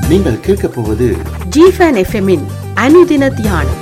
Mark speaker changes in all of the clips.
Speaker 1: நீங்கள் கேட்கப் போவது
Speaker 2: ஜிஃபன் எஃப்எம்மின் அனுதின தியானம்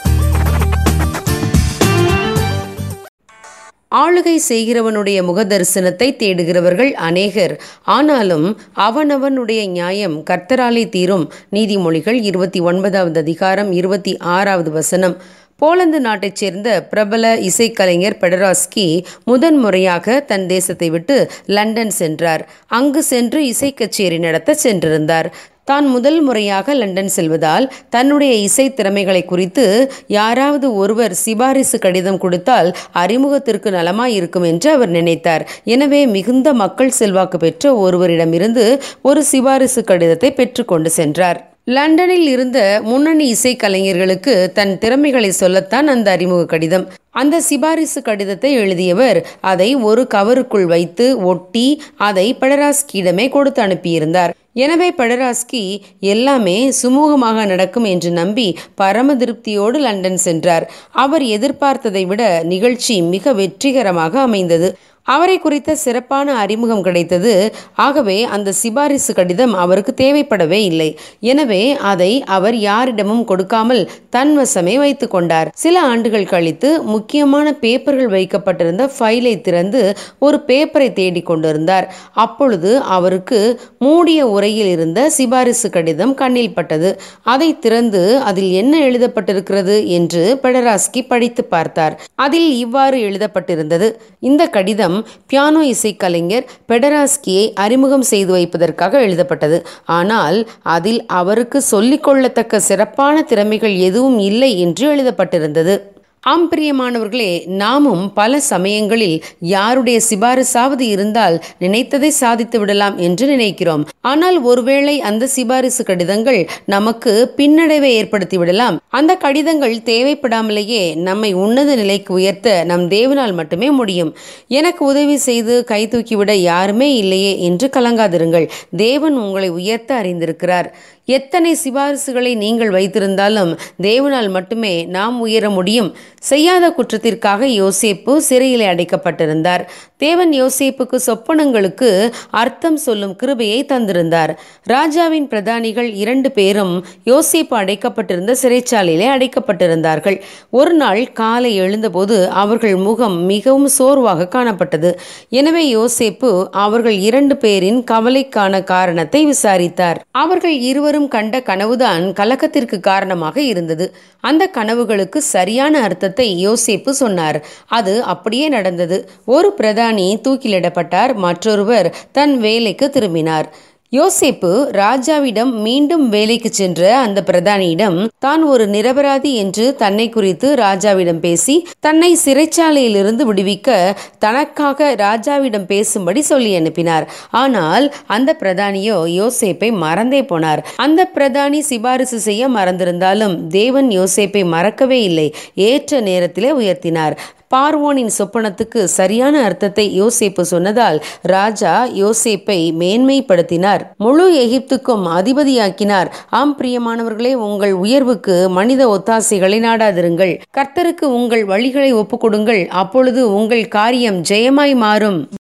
Speaker 3: ஆளுகை செய்கிறவனுடைய முகதரிசனத்தை தேடுகிறவர்கள் அநேகர் ஆனாலும் அவனவனுடைய நியாயம் கர்த்தராலே தீரும் நீதிமொழிகள் இருபத்தி ஒன்பதாவது அதிகாரம் இருபத்தி ஆறாவது வசனம் போலந்து நாட்டைச் சேர்ந்த பிரபல இசைக்கலைஞர் பெடராஸ்கி முதன் முறையாக தன் தேசத்தை விட்டு லண்டன் சென்றார் அங்கு சென்று இசை கச்சேரி நடத்த சென்றிருந்தார் தான் முதல் முறையாக லண்டன் செல்வதால் தன்னுடைய இசை திறமைகளை குறித்து யாராவது ஒருவர் சிபாரிசு கடிதம் கொடுத்தால் அறிமுகத்திற்கு நலமாய் இருக்கும் என்று அவர் நினைத்தார் எனவே மிகுந்த மக்கள் செல்வாக்கு பெற்ற ஒருவரிடமிருந்து ஒரு சிபாரிசு கடிதத்தை பெற்றுக்கொண்டு சென்றார் லண்டனில் இருந்த முன்னணி இசை கலைஞர்களுக்கு தன் திறமைகளை சொல்லத்தான் அந்த அறிமுக கடிதம் அந்த சிபாரிசு கடிதத்தை எழுதியவர் அதை ஒரு கவருக்குள் வைத்து ஒட்டி அதை பெடராஸ்கியிடமே கொடுத்து அனுப்பியிருந்தார் எனவே பெடராஸ்கி எல்லாமே சுமூகமாக நடக்கும் என்று நம்பி பரம திருப்தியோடு லண்டன் சென்றார் அவர் எதிர்பார்த்ததை விட நிகழ்ச்சி மிக வெற்றிகரமாக அமைந்தது அவரை குறித்த சிறப்பான அறிமுகம் கிடைத்தது ஆகவே அந்த சிபாரிசு கடிதம் அவருக்கு தேவைப்படவே இல்லை எனவே அதை அவர் யாரிடமும் கொடுக்காமல் தன்வசமே வைத்து கொண்டார் சில ஆண்டுகள் கழித்து முக்கியமான பேப்பர்கள் வைக்கப்பட்டிருந்த ஃபைலை திறந்து ஒரு பேப்பரை தேடிக் கொண்டிருந்தார் அப்பொழுது அவருக்கு மூடிய உரையில் இருந்த சிபாரிசு கடிதம் கண்ணில் பட்டது அதை திறந்து அதில் என்ன எழுதப்பட்டிருக்கிறது என்று பெடராஸ்கி படித்து பார்த்தார் அதில் இவ்வாறு எழுதப்பட்டிருந்தது இந்த கடிதம் பியானோ இசைக்கலைஞர் பெடராஸ்கியை அறிமுகம் செய்து வைப்பதற்காக எழுதப்பட்டது ஆனால் அதில் அவருக்கு சொல்லிக்கொள்ளத்தக்க சிறப்பான திறமைகள் எதுவும் இல்லை என்று எழுதப்பட்டிருந்தது ஆம் பிரியமானவர்களே நாமும் பல சமயங்களில் யாருடைய சிபாரிசாவது இருந்தால் நினைத்ததை சாதித்து விடலாம் என்று நினைக்கிறோம் ஆனால் ஒருவேளை அந்த சிபாரிசு கடிதங்கள் நமக்கு பின்னடைவை ஏற்படுத்தி விடலாம் அந்த கடிதங்கள் தேவைப்படாமலேயே நம்மை உன்னத நிலைக்கு உயர்த்த நம் தேவனால் மட்டுமே முடியும் எனக்கு உதவி செய்து கை தூக்கிவிட யாருமே இல்லையே என்று கலங்காதிருங்கள் தேவன் உங்களை உயர்த்த அறிந்திருக்கிறார் எத்தனை சிபாரிசுகளை நீங்கள் வைத்திருந்தாலும் தேவனால் மட்டுமே நாம் உயர முடியும் செய்யாத குற்றத்திற்காக யோசேப்பு சிறையிலே அடைக்கப்பட்டிருந்தார் தேவன் யோசேப்புக்கு சொப்பனங்களுக்கு அர்த்தம் சொல்லும் கிருபையை தந்திருந்தார் ராஜாவின் பிரதானிகள் இரண்டு பேரும் யோசேப்பு அடைக்கப்பட்டிருந்த சிறைச்சாலையிலே அடைக்கப்பட்டிருந்தார்கள் ஒரு நாள் காலை எழுந்தபோது அவர்கள் முகம் மிகவும் சோர்வாக காணப்பட்டது எனவே யோசேப்பு அவர்கள் இரண்டு பேரின் கவலைக்கான காரணத்தை விசாரித்தார் அவர்கள் இருவரும் கண்ட கனவுதான் கலக்கத்திற்கு காரணமாக இருந்தது அந்த கனவுகளுக்கு சரியான அர்த்தத்தை யோசேப்பு சொன்னார் அது அப்படியே நடந்தது ஒரு பிரதானி தூக்கிலிடப்பட்டார் மற்றொருவர் தன் வேலைக்கு திரும்பினார் யோசேப்பு ராஜாவிடம் மீண்டும் வேலைக்கு சென்ற அந்த பிரதானியிடம் தான் ஒரு நிரபராதி என்று தன்னை குறித்து ராஜாவிடம் பேசி தன்னை சிறைச்சாலையிலிருந்து விடுவிக்க தனக்காக ராஜாவிடம் பேசும்படி சொல்லி அனுப்பினார் ஆனால் அந்த பிரதானியோ யோசேப்பை மறந்தே போனார் அந்த பிரதானி சிபாரிசு செய்ய மறந்திருந்தாலும் தேவன் யோசேப்பை மறக்கவே இல்லை ஏற்ற நேரத்திலே உயர்த்தினார் பார்வோனின் சொப்பனத்துக்கு சரியான அர்த்தத்தை யோசேப்பு சொன்னதால் ராஜா யோசேப்பை மேன்மைப்படுத்தினார் முழு எகிப்துக்கும் அதிபதியாக்கினார் ஆம் பிரியமானவர்களே உங்கள் உயர்வுக்கு மனித ஒத்தாசைகளை நாடாதிருங்கள் கர்த்தருக்கு உங்கள் வழிகளை ஒப்புக்கொடுங்கள் அப்பொழுது உங்கள் காரியம் ஜெயமாய் மாறும்